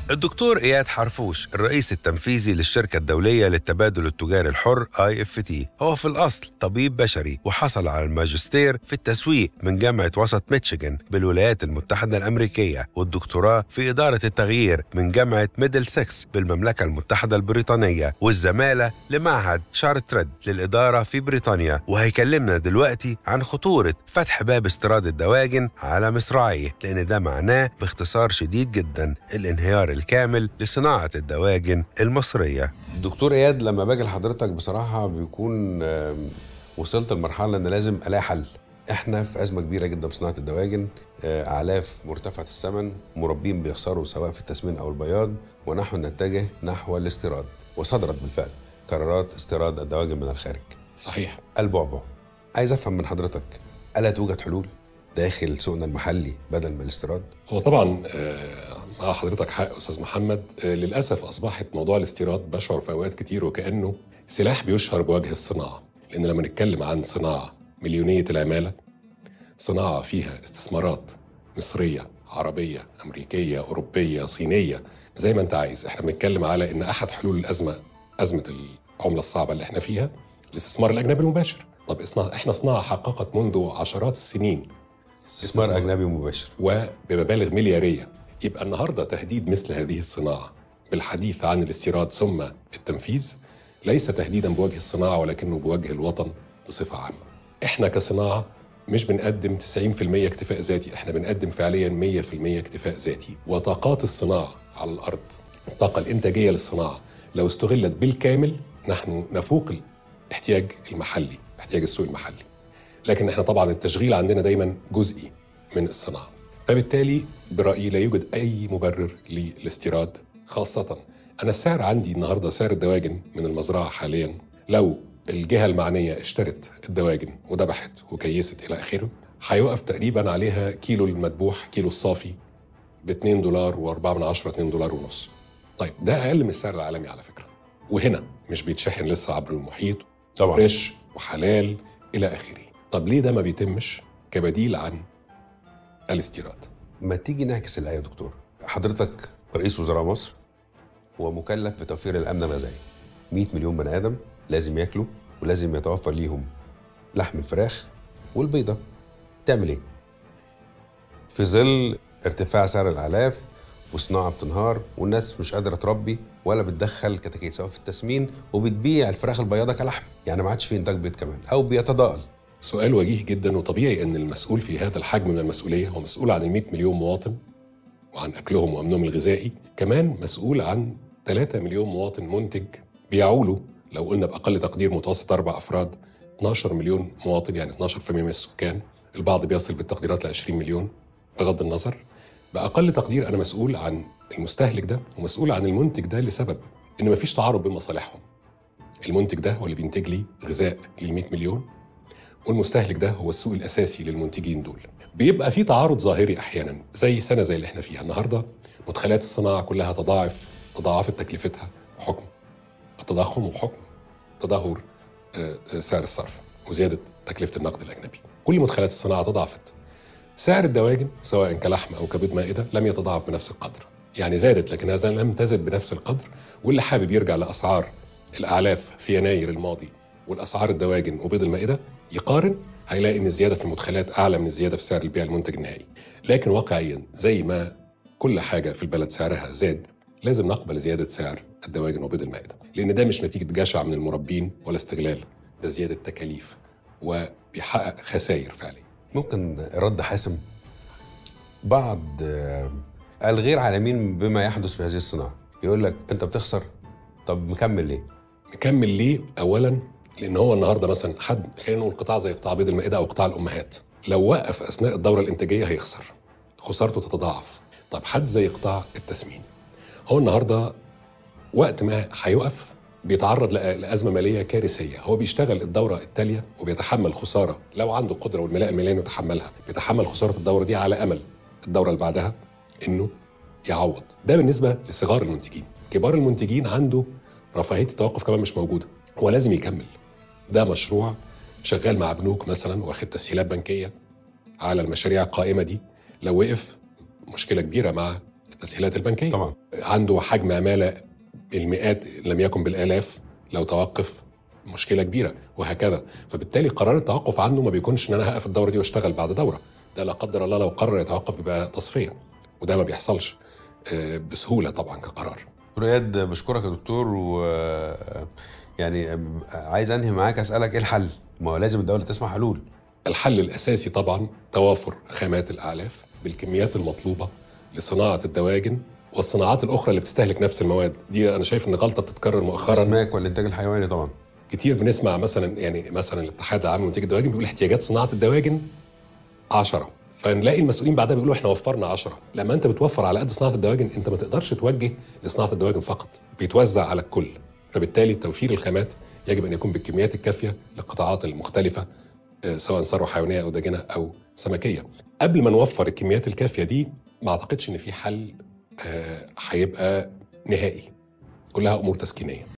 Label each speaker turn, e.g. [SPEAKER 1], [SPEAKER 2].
[SPEAKER 1] الدكتور إياد حرفوش الرئيس التنفيذي للشركة الدولية للتبادل التجاري الحر IFT هو في الأصل طبيب بشري وحصل على الماجستير في التسويق من جامعة وسط ميتشيغان بالولايات المتحدة الأمريكية والدكتوراه في إدارة التغيير من جامعة ميدل سكس بالمملكة المتحدة البريطانية والزمالة لمعهد شارترد للإدارة في بريطانيا وهيكلمنا دلوقتي عن خطورة فتح باب استيراد الدواجن على مصراعيه لأن ده معناه باختصار شديد جدا الانهيار الكامل لصناعة الدواجن المصرية دكتور إياد لما باجي لحضرتك بصراحة بيكون آم، وصلت لمرحلة إن لازم ألاقي حل احنا في ازمه كبيره جدا في صناعه الدواجن آه، اعلاف مرتفعه الثمن مربين بيخسروا سواء في التسمين او البياض ونحن نتجه نحو الاستيراد وصدرت بالفعل قرارات استيراد الدواجن من الخارج
[SPEAKER 2] صحيح
[SPEAKER 1] البعبع عايز افهم من حضرتك الا توجد حلول داخل سوقنا المحلي بدل من الاستيراد
[SPEAKER 2] هو طبعا آه، مع حضرتك حق استاذ محمد آه، للاسف اصبحت موضوع الاستيراد بشعر في اوقات كتير وكانه سلاح بيشهر بوجه الصناعه لان لما نتكلم عن صناعه مليونيه العماله صناعه فيها استثمارات مصريه عربيه امريكيه اوروبيه صينيه زي ما انت عايز احنا بنتكلم على ان احد حلول الازمه ازمه العمله الصعبه اللي احنا فيها الاستثمار الاجنبي المباشر طب إصنع- احنا صناعه حققت منذ عشرات السنين
[SPEAKER 1] استثمار اجنبي مباشر
[SPEAKER 2] وبمبالغ مليارية يبقى النهاردة تهديد مثل هذه الصناعة بالحديث عن الاستيراد ثم التنفيذ ليس تهديدا بوجه الصناعة ولكنه بوجه الوطن بصفة عامة احنا كصناعة مش بنقدم 90% اكتفاء ذاتي احنا بنقدم فعليا 100% اكتفاء ذاتي وطاقات الصناعة على الأرض الطاقة الإنتاجية للصناعة لو استغلت بالكامل نحن نفوق الاحتياج المحلي احتياج السوق المحلي لكن احنا طبعا التشغيل عندنا دايما جزئي من الصناعه فبالتالي برايي لا يوجد اي مبرر للاستيراد خاصه انا السعر عندي النهارده سعر الدواجن من المزرعه حاليا لو الجهه المعنيه اشترت الدواجن وذبحت وكيست الى اخره هيوقف تقريبا عليها كيلو المذبوح كيلو الصافي ب 2 دولار و4 من 10 2 دولار ونص طيب ده اقل من السعر العالمي على فكره وهنا مش بيتشحن لسه عبر المحيط
[SPEAKER 1] طبعا
[SPEAKER 2] فريش وحلال الى اخره طب ليه ده ما بيتمش كبديل عن الاستيراد
[SPEAKER 1] ما تيجي نعكس الآية يا دكتور حضرتك رئيس وزراء مصر ومكلف بتوفير الأمن الغذائي 100 مليون بني آدم لازم ياكلوا ولازم يتوفر ليهم لحم الفراخ والبيضة تعمل إيه؟ في ظل ارتفاع سعر الأعلاف وصناعة بتنهار والناس مش قادرة تربي ولا بتدخل كتاكيت سواء في التسمين وبتبيع الفراخ البياضة كلحم يعني ما عادش في إنتاج بيض كمان أو بيتضاءل
[SPEAKER 2] سؤال وجيه جدا وطبيعي ان المسؤول في هذا الحجم من المسؤوليه هو مسؤول عن ال 100 مليون مواطن وعن اكلهم وامنهم الغذائي كمان مسؤول عن 3 مليون مواطن منتج بيعولوا لو قلنا باقل تقدير متوسط اربع افراد 12 مليون مواطن يعني 12% من السكان البعض بيصل بالتقديرات ل 20 مليون بغض النظر باقل تقدير انا مسؤول عن المستهلك ده ومسؤول عن المنتج ده لسبب ان مفيش تعارض بين مصالحهم المنتج ده هو اللي بينتج لي غذاء لل 100 مليون والمستهلك ده هو السوق الاساسي للمنتجين دول بيبقى في تعارض ظاهري احيانا زي سنه زي اللي احنا فيها النهارده مدخلات الصناعه كلها تضاعف تضاعفت تكلفتها بحكم التضخم وبحكم تدهور آه، آه، سعر الصرف وزياده تكلفه النقد الاجنبي كل مدخلات الصناعه تضاعفت سعر الدواجن سواء كلحم او كبيض مائده لم يتضاعف بنفس القدر يعني زادت لكنها لم تزد بنفس القدر واللي حابب يرجع لاسعار الاعلاف في يناير الماضي والاسعار الدواجن وبيض المائده يقارن هيلاقي ان الزياده في المدخلات اعلى من الزياده في سعر البيع المنتج النهائي لكن واقعيا زي ما كل حاجه في البلد سعرها زاد لازم نقبل زياده سعر الدواجن وبيض المائده لان ده مش نتيجه جشع من المربين ولا استغلال ده زياده تكاليف وبيحقق خسائر فعليا
[SPEAKER 1] ممكن رد حاسم بعض آه، الغير عالمين بما يحدث في هذه الصناعه يقول لك انت بتخسر طب مكمل ليه
[SPEAKER 2] مكمل ليه اولا لان هو النهارده مثلا حد خلينا نقول قطاع زي قطاع بيض المائده او قطاع الامهات لو وقف اثناء الدوره الانتاجيه هيخسر خسارته تتضاعف طب حد زي قطاع التسمين هو النهارده وقت ما هيقف بيتعرض لأ- لازمه ماليه كارثيه هو بيشتغل الدوره التاليه وبيتحمل خساره لو عنده القدره والملاءه الماليه انه يتحملها بيتحمل خساره الدوره دي على امل الدوره اللي بعدها انه يعوض ده بالنسبه لصغار المنتجين كبار المنتجين عنده رفاهيه التوقف كمان مش موجوده هو لازم يكمل ده مشروع شغال مع بنوك مثلا واخد تسهيلات بنكيه على المشاريع القائمه دي لو وقف مشكله كبيره مع التسهيلات البنكيه
[SPEAKER 1] طبعا
[SPEAKER 2] عنده حجم عماله المئات إن لم يكن بالالاف لو توقف مشكله كبيره وهكذا فبالتالي قرار التوقف عنه ما بيكونش ان انا هقف الدوره دي واشتغل بعد دوره ده لا قدر الله لو قرر يتوقف يبقى تصفيه وده ما بيحصلش آه، بسهوله طبعا كقرار
[SPEAKER 1] دكتور اياد بشكرك يا دكتور و يعني عايز انهي معاك اسالك ايه الحل؟ ما هو لازم الدوله تسمع حلول
[SPEAKER 2] الحل الاساسي طبعا توافر خامات الاعلاف بالكميات المطلوبه لصناعه الدواجن والصناعات الاخرى اللي بتستهلك نفس المواد دي انا شايف ان غلطه بتتكرر مؤخرا
[SPEAKER 1] الاسماك والانتاج الحيواني طبعا
[SPEAKER 2] كتير بنسمع مثلا يعني مثلا الاتحاد العام لمنتج الدواجن بيقول احتياجات صناعه الدواجن 10 فنلاقي المسؤولين بعدها بيقولوا احنا وفرنا 10 لما انت بتوفر على قد صناعه الدواجن انت ما تقدرش توجه لصناعه الدواجن فقط بيتوزع على الكل فبالتالي توفير الخامات يجب ان يكون بالكميات الكافيه للقطاعات المختلفه آه، سواء ثروه حيوانيه او داجنه او سمكيه قبل ما نوفر الكميات الكافيه دي ما اعتقدش ان في حل آه، هيبقى نهائي كلها امور تسكينيه